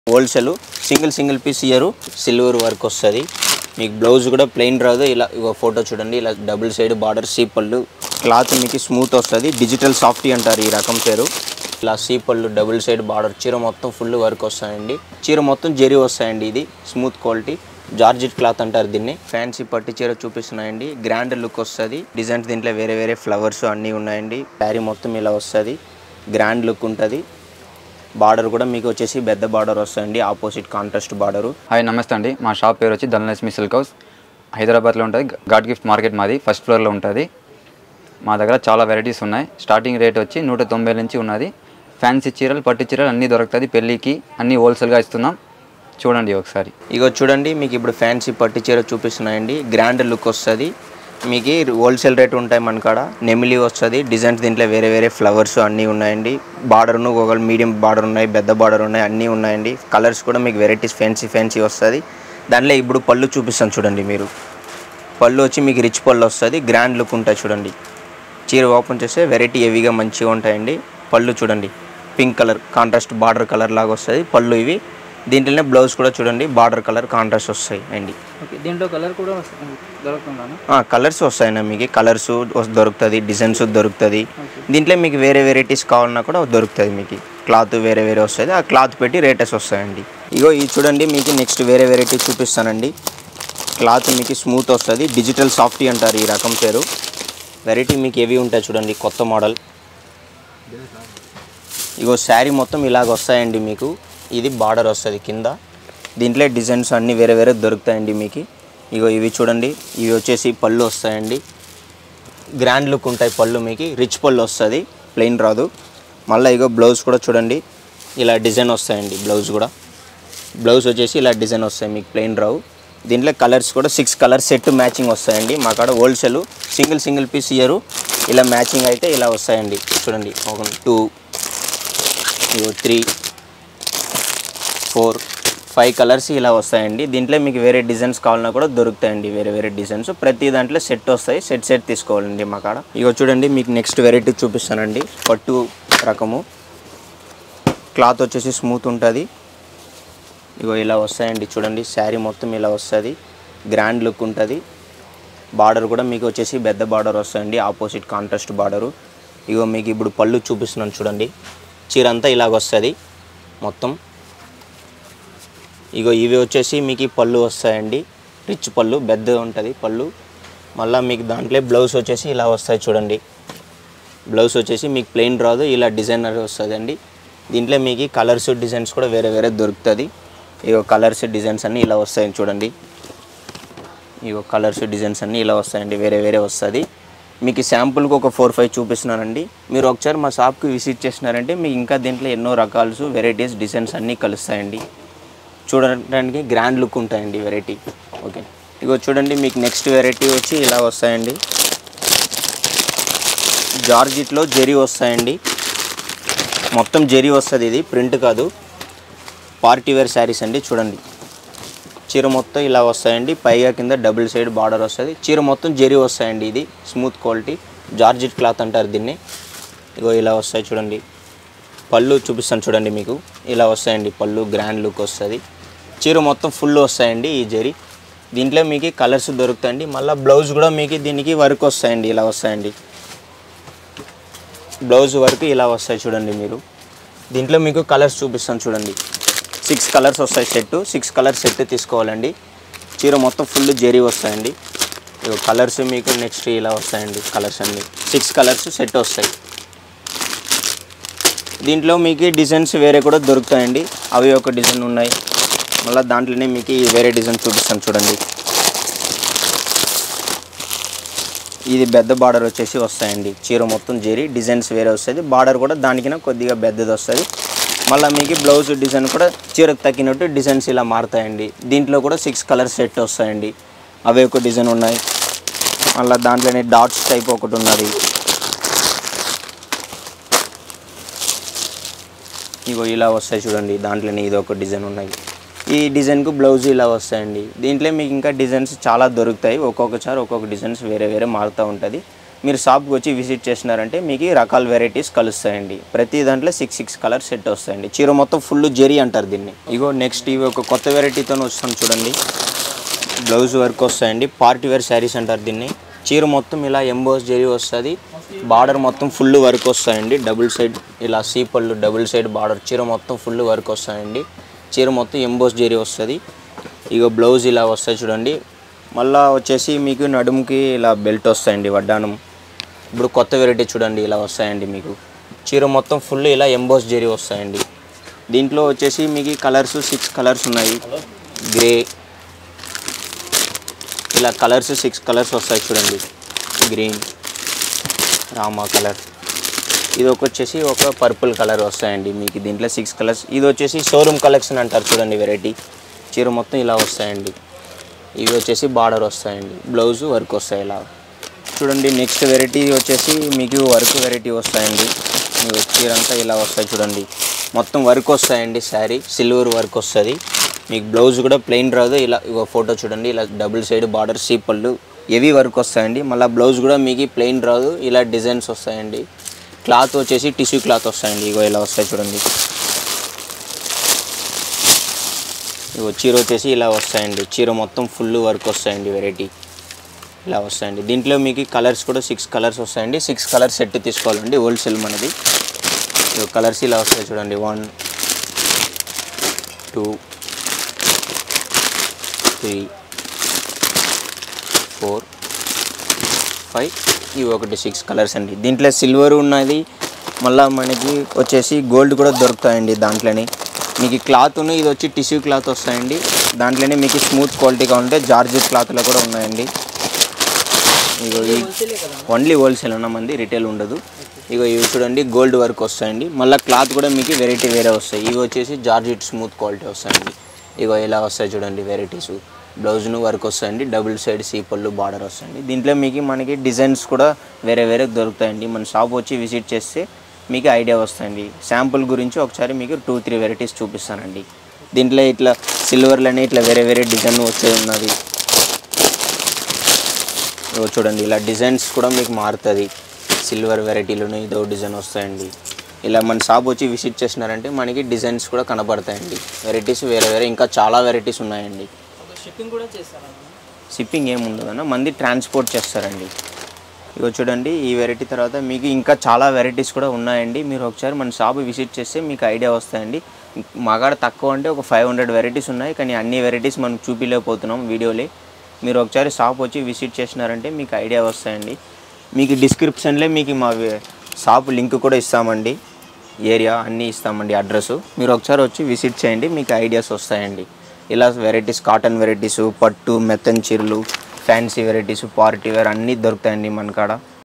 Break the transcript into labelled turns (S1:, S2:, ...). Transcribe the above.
S1: wholesale single single piece here silver work వస్తుంది మీకు blouse కూడా ప్లెయిన్ రాదు ఇలా ఇగో ఫోటో చూడండి ఇలా డబుల్ సైడ్ బార్డర్ సీపళ్ళు క్లాత్ మీకు స్మూత్ వస్తుంది డిజిటల్ సాఫ్టీ అంటారు ఈ రకం పేరు ఇలా సీపళ్ళు డబుల్ సైడ్ బార్డర్ చీర మొత్తం ఫుల్ వర్క్ వస్తాయండి చీర మొత్తం జెరీ వస్తాయండి ఇది స్మూత్ క్వాలిటీ జార్జెట్ క్లాత్ అంటారు దీన్ని ఫ్యాన్సీ పట్టు చీర చూపిస్తున్నాయండి గ్రాండ్ లుక్ వస్తుంది డిజైన్స్ దీంట్లో వేరే వేరే ఫ్లవర్స్ అన్నీ ఉన్నాయండి శారీ మొత్తం ఇలా వస్తుంది గ్రాండ్ లుక్ ఉంటుంది బార్డర్ కూడా మీకు వచ్చేసి పెద్ద బార్డర్ వస్తుందండి ఆపోజిట్ కాంట్రాస్ట్ బార్డరు
S2: హాయ్ నమస్తే అండి మా షాప్ పేరు వచ్చి ధనలక్ష్మి సిల్క్ హౌస్ హైదరాబాద్లో ఉంటుంది గాడ్ గిఫ్ట్ మార్కెట్ మాది ఫస్ట్ ఫ్లోర్లో ఉంటుంది మా దగ్గర చాలా వెరైటీస్ ఉన్నాయి స్టార్టింగ్ రేట్ వచ్చి నూట తొంభై నుంచి ఉన్నది ఫ్యాన్సీ చీరలు పట్టు చీరలు అన్నీ దొరుకుతుంది పెళ్ళికి అన్నీ హోల్సేల్గా ఇస్తున్నాం చూడండి ఒకసారి
S1: ఇగో చూడండి మీకు ఇప్పుడు ఫ్యాన్సీ పట్టు చీర చూపిస్తున్నాయండి గ్రాండ్ లుక్ వస్తుంది మీకు హోల్సేల్ రేట్ ఉంటాయి మన కాడ నెమిలి వస్తుంది డిజైన్స్ దీంట్లో వేరే వేరే ఫ్లవర్స్ అన్నీ ఉన్నాయండి బార్డర్ను ఒక మీడియం బార్డర్ ఉన్నాయి పెద్ద బార్డర్ ఉన్నాయి అన్నీ ఉన్నాయండి కలర్స్ కూడా మీకు వెరైటీస్ ఫ్యాన్సీ ఫ్యాన్సీ వస్తుంది దాంట్లో ఇప్పుడు పళ్ళు చూపిస్తాను చూడండి మీరు పళ్ళు వచ్చి మీకు రిచ్ పళ్ళు వస్తుంది గ్రాండ్ లుక్ ఉంటాయి చూడండి చీర ఓపెన్ చేస్తే వెరైటీ హెవీగా మంచిగా ఉంటాయండి పళ్ళు చూడండి pink colour contrast border colour లాగా వస్తుంది పళ్ళు ఇవి దీంట్లోనే బ్లౌజ్ కూడా చూడండి బార్డర్ కలర్ కాంట్రాస్ట్ వస్తాయి అండి
S3: ఓకే దీంట్లో కలర్ కూడా వస్తుంది దొరుకుతుందా
S1: కలర్స్ వస్తాయన్న మీకు కలర్స్ దొరుకుతుంది డిజైన్స్ దొరుకుతుంది దీంట్లో మీకు వేరే వెరైటీస్ కావాలన్నా కూడా దొరుకుతుంది మీకు క్లాత్ వేరే వేరే వస్తుంది ఆ క్లాత్ పెట్టి రేటెస్ వస్తాయండి ఇగో ఇది చూడండి మీకు నెక్స్ట్ వేరే వెరైటీ చూపిస్తానండి క్లాత్ మీకు స్మూత్ వస్తుంది డిజిటల్ సాఫ్టీ అంటారు ఈ రకం పేరు వెరైటీ మీకు ఏవి ఉంటాయి చూడండి కొత్త మోడల్ ఇగో శారీ మొత్తం ఇలాగ వస్తాయండి మీకు ఇది బార్డర్ వస్తుంది కింద దీంట్లో డిజైన్స్ అన్నీ వేరే వేరే దొరుకుతాయండి మీకు ఇగో ఇవి చూడండి ఇవి వచ్చేసి పళ్ళు వస్తాయండి గ్రాండ్ లుక్ ఉంటాయి పళ్ళు మీకు రిచ్ పళ్ళు వస్తుంది ప్లెయిన్ రాదు మళ్ళీ ఇగో బ్లౌజ్ కూడా చూడండి ఇలా డిజైన్ వస్తాయండి బ్లౌజ్ కూడా బ్లౌజ్ వచ్చేసి ఇలా డిజైన్ వస్తాయి మీకు ప్లెయిన్ రావు దీంట్లో కలర్స్ కూడా సిక్స్ కలర్స్ సెట్ మ్యాచింగ్ వస్తాయండి మా కాడ wholesale single single piece here ఇలా మ్యాచింగ్ అయితే ఇలా వస్తాయండి చూడండి ఒక two three four five colours ఇలా వస్తాయండి దీంట్లో మీకు వేరే డిజైన్స్ కావాలన్నా కూడా దొరుకుతాయండి వేరే వేరే డిజైన్స్ ప్రతి దాంట్లో సెట్ వస్తాయి సెట్ సెట్ తీసుకోవాలండి మా కాడ ఇగో చూడండి మీకు నెక్స్ట్ వెరైటీ చూపిస్తానండి పట్టు రకము క్లాత్ వచ్చేసి స్మూత్ ఉంటుంది ఇగో ఇలా వస్తాయండి చూడండి శారీ మొత్తం ఇలా వస్తుంది గ్రాండ్ లుక్ ఉంటుంది బార్డర్ కూడా మీకు వచ్చేసి పెద్ద బార్డర్ వస్తుందండి ఆపోజిట్ కాంట్రాస్ట్ బార్డరు ఇగో మీకు ఇప్పుడు పళ్ళు చూపిస్తున్నాను చూడండి చీర అంతా ఇలాగ వస్తుంది మొత్తం ఇగో ఇవి వచ్చేసి మీకు ఈ పళ్ళు వస్తాయండి రిచ్ పళ్ళు పెద్ద ఉంటుంది పళ్ళు మళ్ళీ మీకు దాంట్లో బ్లౌజ్ వచ్చేసి ఇలా వస్తాయి చూడండి బ్లౌజ్ వచ్చేసి మీకు ప్లెయిన్ రాదు ఇలా డిజైనర్ వస్తుందండి దీంట్లో మీకు కలర్స్ డిజైన్స్ కూడా వేరే వేరే దొరుకుతుంది ఇగో కలర్స్ డిజైన్స్ అన్నీ ఇలా వస్తాయి చూడండి ఇగో కలర్స్ డిజైన్స్ అన్నీ ఇలా వస్తాయండి వేరే వేరే వస్తుంది మీకు శాంపుల్కి ఒక ఫోర్ ఫైవ్ చూపిస్తున్నానండి మీరు ఒకసారి మా షాప్కి విజిట్ చేసినారంటే మీకు ఇంకా దీంట్లో ఎన్నో రకాలు వెరైటీస్ డిజైన్స్ అన్నీ కలుస్తాయండి చూడడానికి గ్రాండ్ లుక్ ఉంటాయండి వెరైటీ ఓకే ఇగో చూడండి మీకు నెక్స్ట్ వెరైటీ వచ్చి ఇలా వస్తాయండి జార్జిట్లో జెరీ వస్తాయండి మొత్తం జెరీ వస్తుంది ఇది ప్రింట్ కాదు పార్టీ వేర్ శారీస్ అండి చూడండి చీర మొత్తం ఇలా వస్తాయండి పైగా కింద డబుల్ సైడ్ బార్డర్ వస్తుంది చీర మొత్తం జెరీ వస్తాయండి ఇది స్మూత్ క్వాలిటీ జార్జిట్ క్లాత్ అంటారు దీన్ని ఇగో ఇలా వస్తాయి చూడండి పళ్ళు చూపిస్తాను చూడండి మీకు ఇలా వస్తాయండి పళ్ళు గ్రాండ్ లుక్ వస్తుంది చీర మొత్తం ఫుల్ వస్తాయండి ఈ జెరీ దీంట్లో మీకు కలర్స్ దొరుకుతాయండి మళ్ళీ బ్లౌజ్ కూడా మీకు దీనికి వర్క్ వస్తాయండి ఇలా వస్తాయండి బ్లౌజ్ వరకు ఇలా వస్తాయి చూడండి మీరు దీంట్లో మీకు కలర్స్ చూపిస్తాను చూడండి సిక్స్ కలర్స్ వస్తాయి సెట్ సిక్స్ కలర్స్ సెట్ తీసుకోవాలండి చీర మొత్తం ఫుల్ జెరీ వస్తాయండి ఇగో కలర్స్ మీకు నెక్స్ట్ ఇలా వస్తాయండి కలర్స్ అన్ని సిక్స్ కలర్స్ సెట్ వస్తాయి దీంట్లో మీకు డిజైన్స్ వేరే కూడా దొరుకుతాయండి అవి ఒక డిజైన్ ఉన్నాయి మళ్ళీ దాంట్లోనే మీకు ఈ వేరే డిజైన్ చూపిస్తాను చూడండి ఇది పెద్ద బార్డర్ వచ్చేసి వస్తాయండి చీర మొత్తం జెరీ డిజైన్స్ వేరే వస్తుంది బార్డర్ కూడా దానికైనా కొద్దిగా పెద్దది వస్తుంది మళ్ళీ మీకు బ్లౌజ్ డిజైన్ కూడా చీరకు తగ్గినట్టు డిజైన్స్ ఇలా మారుతాయండి దీంట్లో కూడా సిక్స్ కలర్ సెట్ వస్తాయండి అవే ఒక డిజైన్ ఉన్నాయి మళ్ళీ దాంట్లోనే డాట్స్ టైప్ ఒకటి ఉన్నది ఇగో ఇలా వస్తాయి చూడండి దాంట్లోనే ఇది ఒక డిజైన్ ఉన్నాయి ఈ డిజైన్కు బ్లౌజ్ ఇలా వస్తాయండి దీంట్లో మీకు ఇంకా డిజైన్స్ చాలా దొరుకుతాయి ఒక్కొక్కసారి ఒక్కొక్క డిజైన్స్ వేరే వేరే మారుతూ ఉంటుంది మీరు షాప్కి వచ్చి విజిట్ చేసినారంటే మీకు ఈ రకాల వెరైటీస్ కలుస్తాయండి ప్రతి దాంట్లో సిక్స్ సిక్స్ కలర్ సెట్ వస్తాయండి చీర మొత్తం ఫుల్ జెరీ అంటారు దీన్ని ఇగో నెక్స్ట్ ఇవి ఒక కొత్త వెరైటీతో వస్తాం చూడండి బ్లౌజ్ వర్క్ వస్తాయండి పార్టీ వేర్ శారీస్ అంటారు దీన్ని చీర మొత్తం ఇలా ఎంబోస్ జెరీ వస్తుంది బార్డర్ మొత్తం ఫుల్ వర్క్ వస్తాయండి డబుల్ సైడ్ ఇలా సీ పళ్ళు డబుల్ సైడ్ బార్డర్ చీర మొత్తం ఫుల్ వర్క్ వస్తాయండి చీర మొత్తం ఎంబోస్ జెరీ వస్తుంది ఇగో బ్లౌజ్ ఇలా వస్తాయి చూడండి మళ్ళా వచ్చేసి మీకు నడుముకి ఇలా బెల్ట్ వస్తాయండి వడ్డానం ఇప్పుడు కొత్త వెరైటీ చూడండి ఇలా వస్తాయండి మీకు చీర మొత్తం ఫుల్ ఇలా ఎంబోస్ జెరీ వస్తాయండి దీంట్లో వచ్చేసి మీకు కలర్స్ సిక్స్ కలర్స్ ఉన్నాయి గ్రే ఇలా కలర్స్ సిక్స్ కలర్స్ వస్తాయి చూడండి గ్రీన్ రామా కలర్ ఇది ఒక వచ్చేసి ఒక పర్పుల్ కలర్ వస్తాయండి మీకు దీంట్లో సిక్స్ కలర్స్ ఇది వచ్చేసి షోరూమ్ కలెక్షన్ అంటారు చూడండి వెరైటీ చీర మొత్తం ఇలా వస్తాయండి ఇవి వచ్చేసి బార్డర్ వస్తాయండి బ్లౌజ్ వర్క్ వస్తాయి ఇలా చూడండి నెక్స్ట్ వెరైటీ వచ్చేసి మీకు వర్క్ వెరైటీ వస్తాయండి మీకు చీర అంతా ఇలా వస్తాయి చూడండి మొత్తం వర్క్ వస్తాయండి శారీ సిల్వర్ వర్క్ వస్తుంది మీకు బ్లౌజ్ కూడా ప్లెయిన్ రాదు ఇలా ఇగో ఫోటో చూడండి ఇలా డబుల్ సైడ్ బార్డర్ సీ పళ్ళు హెవీ వర్క్ వస్తాయండి మళ్ళీ బ్లౌజ్ కూడా మీకు ప్లెయిన్ రాదు ఇలా డిజైన్స్ వస్తాయండి క్లాత్ వచ్చేసి టిష్యూ క్లాత్ వస్తాయండి ఇగో ఇలా వస్తాయి చూడండి ఇగో చీర వచ్చేసి ఇలా వస్తాయండి చీర మొత్తం ఫుల్ వర్క్ వస్తాయండి వెరైటీ ఇలా వస్తాయండి దీంట్లో మీకు కలర్స్ కూడా సిక్స్ కలర్స్ వస్తాయండి సిక్స్ కలర్స్ సెట్ తీసుకోవాలండి హోల్సేల్ మనది కలర్స్ ఇలా వస్తాయి చూడండి one two three four five ఇవి ఒకటి సిక్స్ కలర్స్ అండి దీంట్లో సిల్వర్ ఉన్నది మళ్ళీ మనకి వచ్చేసి గోల్డ్ కూడా దొరుకుతాయండి దాంట్లోనే మీకు క్లాత్ను ఇది వచ్చి టిష్యూ క్లాత్ వస్తాయండి దాంట్లోనే మీకు స్మూత్ క్వాలిటీగా ఉంటే జార్జెట్ క్లాత్లో కూడా ఉన్నాయండి ఇగో ఈ ఓన్లీ హోల్సేల్ ఉన్న మంది రిటైల్ ఉండదు ఇగో ఇవి చూడండి గోల్డ్ వర్క్ వస్తాయండి మళ్ళీ క్లాత్ కూడా మీకు వెరైటీ వేరే వస్తాయి ఇవి వచ్చేసి జార్జెట్ స్మూత్ క్వాలిటీ వస్తాయండి ఇగో ఇలా వస్తాయి చూడండి వెరైటీస్ బ్లౌజ్ను వర్క్ వస్తాయండి డబుల్ సైడ్ సీ పళ్ళు బార్డర్ వస్తాయండి దీంట్లో మీకు మనకి డిజైన్స్ కూడా వేరే వేరే దొరుకుతాయండి మన షాప్ వచ్చి విజిట్ చేస్తే మీకు ఐడియా వస్తాయండి శాంపుల్ గురించి ఒకసారి మీకు టూ త్రీ వెరైటీస్ చూపిస్తానండి దీంట్లో ఇట్లా సిల్వర్లోనే ఇట్లా వేరే వేరే డిజైన్ వచ్చే ఉన్నది ఇగో చూడండి ఇలా డిజైన్స్ కూడా మీకు మారుతుంది సిల్వర్ వెరైటీలోనే ఇదో డిజైన్ వస్తాయండి ఇలా మన షాప్ వచ్చి విజిట్ చేసినారంటే మనకి డిజైన్స్ కూడా కనబడతాయండి వెరైటీస్ వేరే వేరే ఇంకా చాలా వెరైటీస్ ఉన్నాయండి
S3: షిప్పింగ్ కూడా చేస్తారా
S1: షిప్పింగ్ ఏమి ఉండదన్న మంది ట్రాన్స్పోర్ట్ చేస్తారండి ఇగో చూడండి ఈ వెరైటీ తర్వాత మీకు ఇంకా చాలా వెరైటీస్ కూడా ఉన్నాయండి మీరు ఒకసారి మన షాప్ విజిట్ చేస్తే మీకు ఐడియా వస్తాయండి మగాడ తక్కువ అంటే ఒక ఫైవ్ హండ్రెడ్ వెరైటీస్ ఉన్నాయి కానీ అన్ని వెరైటీస్ మనం చూపించలేకపోతున్నాం వీడియోలే మీరు ఒకసారి షాప్ వచ్చి విజిట్ చేసినారంటే మీకు ఐడియా వస్తాయండి మీకు డిస్క్రిప్షన్లో మీకు మా షాప్ లింక్ కూడా ఇస్తామండి ఏరియా అన్నీ ఇస్తామండి అడ్రస్ మీరు ఒకసారి వచ్చి విజిట్ చేయండి మీకు ఐడియాస్ వస్తాయండి ఇలా వెరైటీస్ కాటన్ వెరైటీస్ పట్టు మెత్తన్ చీరలు ఫ్యాన్సీ వెరైటీస్ పార్టీ వేర్ అన్నీ దొరుకుతాయండి మన కాడ